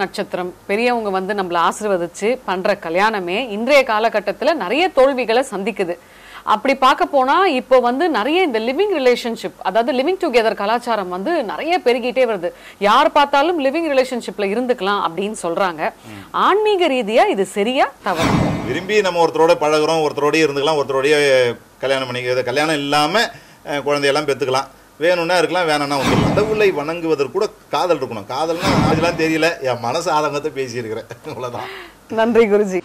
நட்சத்திரம் பெரியவங்க வந்து நம்மள ஆசீர்வதிச்சு பண்ற கல்யாணமே இன்றைய காலகட்டத்துல நிறைய தோல்விகளை சந்திக்குது அப்படி பார்க்க போனா இப்போ வந்து நிறைய இந்த லிவிங் ரிலேஷன்ஷிப் அதாவது லிவிங் டுகெதர் கலாச்சாரம் வந்து நிறைய பெருகிட்டே வருது யார் பார்த்தாலும் லிவிங் ரிலேஷன்ஷிப்ல இருந்துக்கலாம் அப்படின்னு சொல்றாங்க ஆன்மீக ரீதியா இது சரியா தவறா விரும்பி நம்ம ஒருத்தரோட பழகுறோம் ஒருத்தரோடய இருந்துக்கலாம் ஒருத்தரோடய கல்யாணம் பண்ணிக்கிறது கல்யாணம் இல்லாமல் குழந்தையெல்லாம் பெற்றுக்கலாம் வேணும்னா இருக்கலாம் வேணும்னா வந்துடலாம் கடவுளை வணங்குவதற்கு கூட காதல் இருக்கணும் காதல்னா அதெல்லாம் தெரியல என் மனசு ஆதங்கத்தை பேசியிருக்கிறேன் அவ்வளோதான் நன்றி குருஜி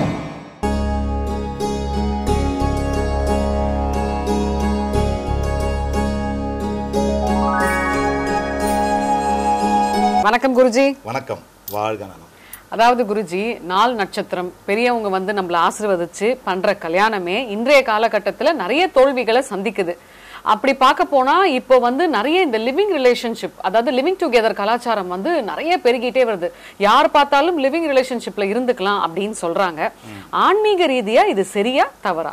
வணக்கம் குருஜி வணக்கம் வாழ்க நலம் அதாவது குருஜி நாள் நட்சத்திரம் பெரியவங்க வந்து நம்மள ஆசீர்வதிச்சு பண்ற கல்யாணமே இன்றைய காலகட்டத்துல நிறைய தோல்விகளை சந்திக்குது அப்படி பார்க்க போனா இப்போ வந்து நிறைய இந்த லிவிங் ரிலேஷன்ஷிப் அதாவது லிவிங் டுகெதர் கலாச்சாரம் வந்து நிறைய பெருகிட்டே வருது யார் பார்த்தாலும் லிவிங் ரிலேஷன்ஷிப்ல இருந்துக்கலாம் அப்படின்னு சொல்றாங்க ஆன்மீக ரீதியா இது சரியா தவறா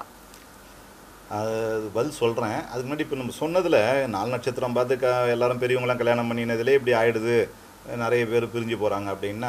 அது பதில் சொல்கிறேன் அதுக்கு முன்னாடி இப்போ நம்ம சொன்னதில் நாலு நட்சத்திரம் பார்த்து க எல்லாரும் பெரியவங்களாம் கல்யாணம் பண்ணினதுலே இப்படி ஆயிடுது நிறைய பேர் பிரிஞ்சு போகிறாங்க அப்படின்னா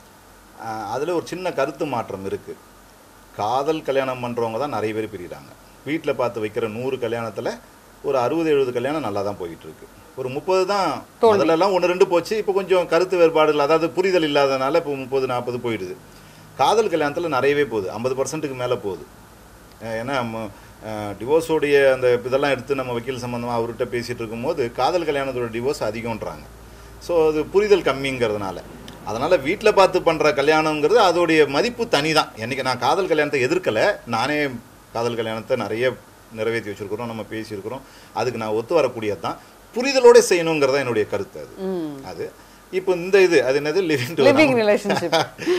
அதில் ஒரு சின்ன கருத்து மாற்றம் இருக்குது காதல் கல்யாணம் பண்ணுறவங்க தான் நிறைய பேர் பிரிகிறாங்க வீட்டில் பார்த்து வைக்கிற நூறு கல்யாணத்தில் ஒரு அறுபது எழுபது கல்யாணம் நல்லா தான் போயிட்டு இருக்கு ஒரு முப்பது தான் முதல்லலாம் ஒன்று ரெண்டு போச்சு இப்போ கொஞ்சம் கருத்து வேறுபாடுகள் அதாவது புரிதல் இல்லாதனால இப்போ முப்பது நாற்பது போயிடுது காதல் கல்யாணத்தில் நிறையவே போகுது ஐம்பது பர்சன்ட்டுக்கு மேலே போகுது அஹ் ஏன்னா டிவோர்ஸோடைய அந்த இதெல்லாம் எடுத்து நம்ம வக்கீல் சம்மந்தமாக அவர்கிட்ட பேசிகிட்டு இருக்கும்போது காதல் கல்யாணத்தோட டிவோர்ஸ் அதிகம்ன்றாங்க ஸோ அது புரிதல் கம்மிங்கிறதுனால அதனால் வீட்டில் பார்த்து பண்ணுற கல்யாணங்கிறது அதோடைய மதிப்பு தனி தான் என்றைக்கு நான் காதல் கல்யாணத்தை எதிர்க்கலை நானே காதல் கல்யாணத்தை நிறைய நிறைவேற்றி வச்சுருக்கிறோம் நம்ம பேசியிருக்கிறோம் அதுக்கு நான் ஒத்து வரக்கூடியது தான் புரிதலோட செய்யணுங்கிறது தான் என்னுடைய கருத்து அது அது இப்போ இந்த இது அது என்னது லிவிங் லிவிங் ரிலேஷன்ஷிப்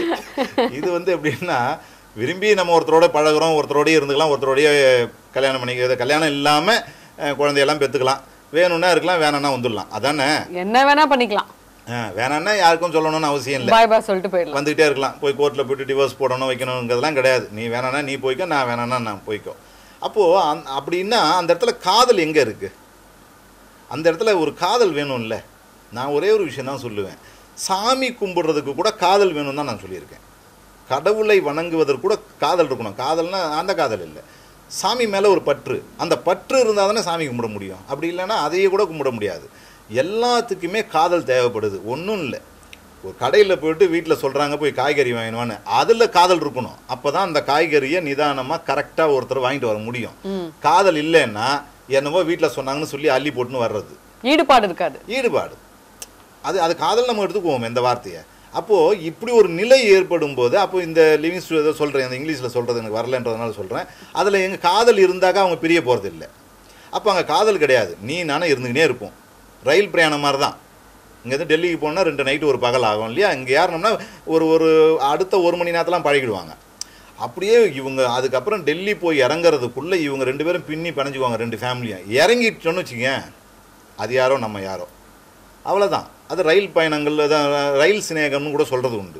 இது வந்து எப்படின்னா விரும்பி நம்ம ஒருத்தரோட பழகுறோம் ஒருத்தரோடய இருந்துக்கலாம் ஒருத்தரோடய கல்யாணம் பண்ணிக்கிறது கல்யாணம் இல்லாமல் குழந்தையெல்லாம் பெற்றுக்கலாம் வேணும்னா இருக்கலாம் வேணும்னா வந்துடலாம் அதானே என்ன வேணா பண்ணிக்கலாம் ஆ, வேணான்னா யாருக்கும் சொல்லணும்னு அவசியம் இல்லை பாய் பாய் சொல்லிட்டு போயிடலாம் வந்துக்கிட்டே இருக்கலாம் போய் கோர்ட்டில் போயிட்டு டிவோர்ஸ் போடணும் வைக்கணுங்கிறதெல்லாம் கிடையாது நீ வேணான்னா நீ போய்க்கோ நான் வேணான்னா நான் போய்க்கோ அப்போது அந் அப்படின்னா அந்த இடத்துல காதல் எங்கே இருக்குது அந்த இடத்துல ஒரு காதல் வேணும்ல நான் ஒரே ஒரு விஷயம் தான் சொல்லுவேன் சாமி கும்பிடுறதுக்கு கூட காதல் வேணும் தான் நான் சொல்லியிருக்கேன் கடவுளை வணங்குவதற்கு கூட காதல் இருக்கணும் காதல்னா அந்த காதல் இல்லை சாமி மேலே ஒரு பற்று அந்த பற்று இருந்தால் தானே சாமி கும்பிட முடியும் அப்படி இல்லைன்னா அதையே கூட கும்பிட முடியாது எல்லாத்துக்குமே காதல் தேவைப்படுது ஒன்றும் இல்லை ஒரு கடையில் போயிட்டு வீட்டில் சொல்கிறாங்க போய் காய்கறி வாங்கினுவான்னு அதில் காதல் இருக்கணும் அப்போ தான் அந்த காய்கறியை நிதானமாக கரெக்டாக ஒருத்தர் வாங்கிட்டு வர முடியும் காதல் இல்லைன்னா என்னவோ வீட்டில் சொன்னாங்கன்னு சொல்லி அள்ளி போட்டுன்னு வர்றது ஈடுபாடு இருக்காது ஈடுபாடு அது அது காதல் நம்ம எடுத்துக்குவோம் இந்த வார்த்தையை அப்போது இப்படி ஒரு நிலை ஏற்படும் போது அப்போ இந்த லிவிங் ஏதோ சொல்கிறேன் அந்த இங்கிலீஷில் சொல்கிறது எனக்கு வரலன்றதுனால சொல்கிறேன் அதில் எங்கள் காதல் இருந்தாக்கா அவங்க பிரிய போகிறது இல்லை அப்போ அங்கே காதல் கிடையாது நீ நானே இருந்துக்கினே இருப்போம் ரயில் பிரயாணம் மாதிரி தான் இங்கேருந்து டெல்லிக்கு போனால் ரெண்டு நைட்டு ஒரு பகல் ஆகும் இல்லையா இங்கே ஏறினோம்னா ஒரு ஒரு அடுத்த ஒரு மணி நேரத்தெலாம் பழகிடுவாங்க அப்படியே இவங்க அதுக்கப்புறம் டெல்லி போய் இறங்குறதுக்குள்ளே இவங்க ரெண்டு பேரும் பின்னி பிணைஞ்சுக்குவாங்க ரெண்டு ஃபேமிலியும் இறங்கிட்டோன்னு வச்சுக்கேன் அது யாரோ நம்ம யாரோ அவ்வளோதான் அது ரயில் பயணங்கள் தான் ரயில் சிநேகம்னு கூட சொல்கிறது உண்டு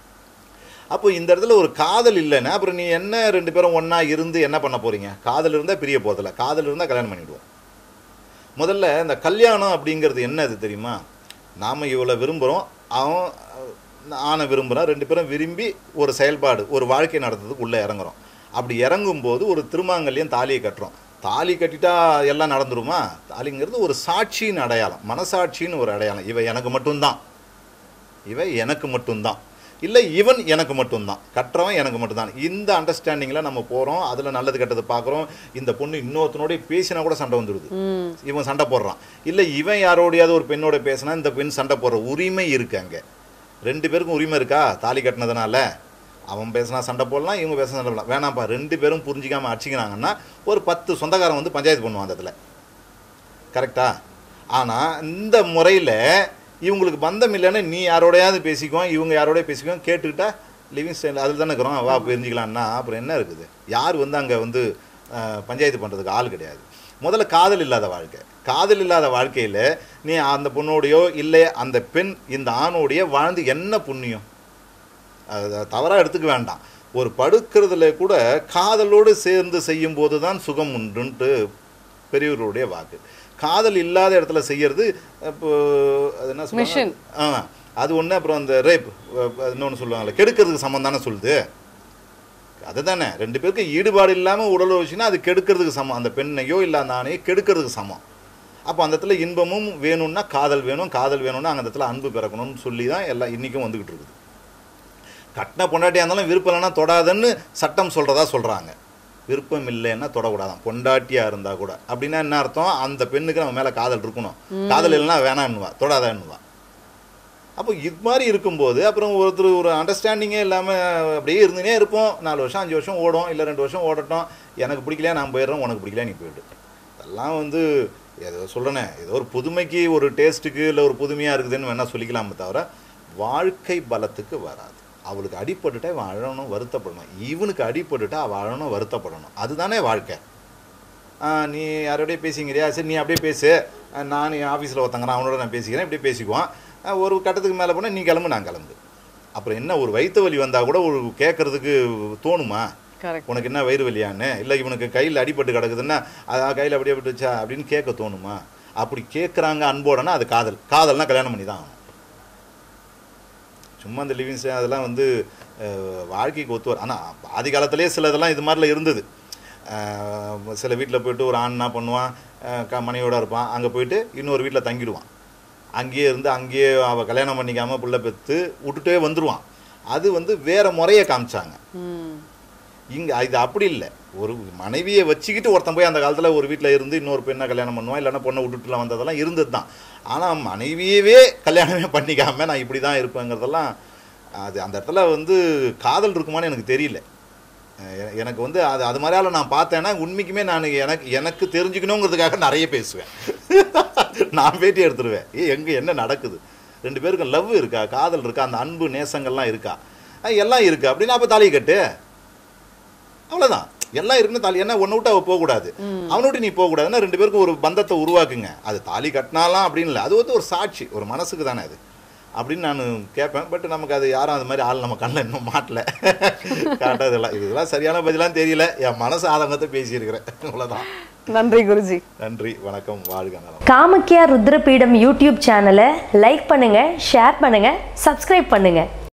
அப்போ இந்த இடத்துல ஒரு காதல் இல்லைன்னா அப்புறம் நீ என்ன ரெண்டு பேரும் ஒன்றா இருந்து என்ன பண்ண போகிறீங்க காதல் இருந்தால் பிரிய போகிறதில்ல காதல் இருந்தால் கல்யாணம் பண்ணிவிடுவோம் முதல்ல இந்த கல்யாணம் அப்படிங்கிறது என்ன அது தெரியுமா நாம் இவ்வளோ விரும்புகிறோம் அவன் அஹ், ஆணை விரும்புகிறான் ரெண்டு பேரும் விரும்பி ஒரு செயல்பாடு ஒரு வாழ்க்கை நடத்துறதுக்கு உள்ளே இறங்குறோம் அப்படி இறங்கும்போது ஒரு திருமாங்கல்யம் தாலியை கட்டுறோம் தாலி கட்டிட்டா எல்லாம் நடந்துருமா தாலிங்கிறது ஒரு சாட்சியின் அடையாளம் மனசாட்சின்னு ஒரு அடையாளம் இவ எனக்கு மட்டும்தான் இவ எனக்கு மட்டும்தான் இல்லை இவன் எனக்கு மட்டும்தான் கற்றவன் எனக்கு மட்டும்தான் இந்த அண்டர்ஸ்டாண்டிங்கில் நம்ம போகிறோம் அதில் நல்லது கெட்டது பார்க்குறோம் இந்த பொண்ணு இன்னொருத்தனோடய பேசினா கூட சண்டை வந்துடுது இவன் சண்டை போடுறான் இல்லை இவன் யாரோடையாவது ஒரு பெண்ணோட பேசினா இந்த பெண் சண்டை போடுற உரிமை இருக்கு அங்கே ரெண்டு பேருக்கும் உரிமை இருக்கா தாலி கட்டினதுனால அவன் பேசினா சண்டை போடலாம் இவங்க பேசினா சண்டை போடலாம் வேணாம்ப்பா ரெண்டு பேரும் புரிஞ்சிக்காம அடிச்சிக்கிறாங்கன்னா ஒரு பத்து சொந்தக்காரன் வந்து பஞ்சாயத்து பண்ணுவான் அந்த இடத்துல கரெக்டா ஆனால் இந்த முறையில் இவங்களுக்கு பந்தம் இல்லைன்னா நீ யாரோடையாவது பேசிக்குவோம் இவங்க யாரோடய பேசிக்குவோம் கேட்டுக்கிட்டா லிவிங் ஸ்டைல் அதில் தானே இருக்கிறோம் வா பிரிஞ்சிக்கலாம்னா அப்புறம் என்ன இருக்குது யார் வந்து அங்கே வந்து அஹ், பஞ்சாயத்து பண்ணுறதுக்கு ஆள் கிடையாது முதல்ல காதல் இல்லாத வாழ்க்கை காதல் இல்லாத வாழ்க்கையில் நீ அந்த பொண்ணோடையோ இல்லை அந்த பெண் இந்த ஆணோடைய வாழ்ந்து என்ன புண்ணியம் அதை தவறாக எடுத்துக்க வேண்டாம் ஒரு படுக்கிறதுல கூட காதலோடு சேர்ந்து செய்யும்போது தான் சுகம் உண்டுன்ட்டு பெரியவர்களுடைய வாக்கு காதல் இல்லாத இடத்துல செய்யறது இப்போ அது என்ன Mission. சொல்லுவாங்க ஆ அது ஒன்று அப்புறம் அந்த ரேப் இன்னொன்று சொல்லுவாங்கல்ல கெடுக்கிறதுக்கு சமம் தானே சொல்லுது அதுதானே ரெண்டு பேருக்கு ஈடுபாடு இல்லாமல் உடல் வச்சுன்னா அது கெடுக்கிறதுக்கு சமம் அந்த பெண்ணையோ இல்லை அந்த ஆணையோ கெடுக்கிறதுக்கு சமம் அப்போ அந்த இடத்துல இன்பமும் வேணும்னா காதல் வேணும் காதல் வேணும்னா அந்த இடத்துல அன்பு பிறக்கணும்னு சொல்லி தான் எல்லாம் இன்றைக்கும் வந்துக்கிட்டு இருக்குது கட்டின பொண்டாட்டியாக இருந்தாலும் விருப்பம் இல்லைன்னா தொடாதன்னு சட்டம் சொல்கிறதா சொல்கிறாங்க விருப்பம் இல்லைன்னா தொடக்கூடாதான் பொண்டாட்டியாக இருந்தால் கூட அப்படின்னா என்ன அர்த்தம் அந்த பெண்ணுக்கு நம்ம மேலே காதல் இருக்கணும் காதல் இல்லைன்னா வேணான்னுவா தொடாதான்னுவா அப்போ இது மாதிரி இருக்கும்போது அப்புறம் ஒருத்தர் ஒரு அண்டர்ஸ்டாண்டிங்கே இல்லாமல் அப்படியே இருந்துனே இருப்போம் நாலு வருஷம் அஞ்சு வருஷம் ஓடும் இல்லை ரெண்டு வருஷம் ஓடட்டும் எனக்கு பிடிக்கலையா நான் போயிடுறேன் உனக்கு பிடிக்கலையா நீ போயிடு அதெல்லாம் வந்து ஏதோ சொல்கிறேனே ஏதோ ஒரு புதுமைக்கு ஒரு டேஸ்ட்டுக்கு இல்லை ஒரு புதுமையாக இருக்குதுன்னு வேணால் சொல்லிக்கலாமே தவிர வாழ்க்கை பலத்துக்கு வராது அவளுக்கு அடிபட்டுட்டா இவன் அழணும் வருத்தப்படணும் இவனுக்கு அடிபட்டுட்டா அவள் அழணும் வருத்தப்படணும் அதுதானே வாழ்க்கை ஆ, நீ யாரோடய பேசிக்கிறியா சரி நீ அப்படியே பேசு ஆ, நான் என் ஆஃபீஸில் ஒருத்தங்கிறான் அவனோட நான் பேசிக்கிறேன் இப்படியே பேசிக்குவான் ஆ, ஒரு கட்டத்துக்கு மேலே போனால் நீ கிளம்பு நான் கிளம்பு அப்புறம் என்ன ஒரு வயிற்று வலி வந்தால் கூட ஒரு கேட்கறதுக்கு தோணுமா கரெக்ட் உனக்கு என்ன வயிறு வலியான்னு இல்லை இவனுக்கு கையில் அடிபட்டு கிடக்குதுன்னா அதான் கையில் அப்படியே விட்டுச்சா அப்படின்னு கேட்க தோணுமா அப்படி கேட்குறாங்க அன்போடனா அது காதல் காதல்னா கல்யாணம் பண்ணி தான் ஆகணும் சும்மா அந்த லிவிங்ஸ் அதெல்லாம் வந்து அஹ், வாழ்க்கைக்கு ஒத்து வரும் ஆனால் ஆதி காலத்திலே சில இதெல்லாம் இது மாதிரிலாம் இருந்தது அஹ், சில வீட்டில் போயிட்டு ஒரு ஆண் என்ன பண்ணுவான் அஹ், க மனையோட இருப்பான் அங்கே போயிட்டு இன்னொரு வீட்டில் தங்கிடுவான் அங்கேயே இருந்து அங்கேயே அவள் கல்யாணம் பண்ணிக்காமல் புள்ள பெற்று விட்டுட்டே வந்துடுவான் அது வந்து வேற முறையை காமிச்சாங்க ம் இங்கே இது அப்படி இல்லை ஒரு மனைவியை வச்சுக்கிட்டு ஒருத்தன் போய் அந்த காலத்தில் ஒரு வீட்டில் இருந்து இன்னொரு பெண்ணை கல்யாணம் பண்ணுவான் இல்லைன்னா பொண்ணை விட்டுட்டுலாம் வந்ததெல்லாம் இருந்தது தான் ஆனால் மனைவியவே கல்யாணமே பண்ணிக்காம நான் இப்படி தான் இருப்பேங்கிறதெல்லாம் அது அந்த இடத்துல வந்து காதல் இருக்குமான்னு எனக்கு தெரியல அஹ் எ- எனக்கு வந்து அது அது மாதிரியால நான் பார்த்தேன்னா உண்மைக்குமே நான் எனக்கு எனக்கு தெரிஞ்சுக்கணுங்கிறதுக்காக நிறைய பேசுவேன் நான் பேட்டி எடுத்துருவேன் ஏ எங்கே என்ன நடக்குது ரெண்டு பேருக்கும் லவ் இருக்கா காதல் இருக்கா அந்த அன்பு நேசங்கள்லாம் இருக்கா அஹ் எல்லாம் இருக்கு அப்படின்னா அப்போ தாலி கட்டு அவ்வளோதான் எல்லாம் இருக்குன்னு தாலி என்ன ஒன்று விட்டு அவள் போகக்கூடாது அவனை விட்டு நீ போகக்கூடாதுன்னா ரெண்டு பேருக்கும் ஒரு பந்தத்தை உருவாக்குங்க அது தாலி கட்டினாலாம் அப்படின்னு இல்லை அது வந்து ஒரு சாட்சி ஒரு மனசுக்கு தானே அது அப்படின்னு நான் கேட்பேன் பட் நமக்கு அது யாரும் அது மாதிரி ஆள் நம்ம கண்ணில் இன்னும் மாட்டல காட்டாதெல்லாம் இதெல்லாம் சரியான பதிலாம் தெரியல என் மனசு ஆதங்கத்தை பேசியிருக்கிறேன் அவ்வளோதான் நன்றி குருஜி நன்றி வணக்கம் வாழ்க நலம் காமக்கியா ருத்ரபீடம் யூடியூப் சேனலை லைக் பண்ணுங்க ஷேர் பண்ணுங்க சப்ஸ்கிரைப் பண்ணுங்க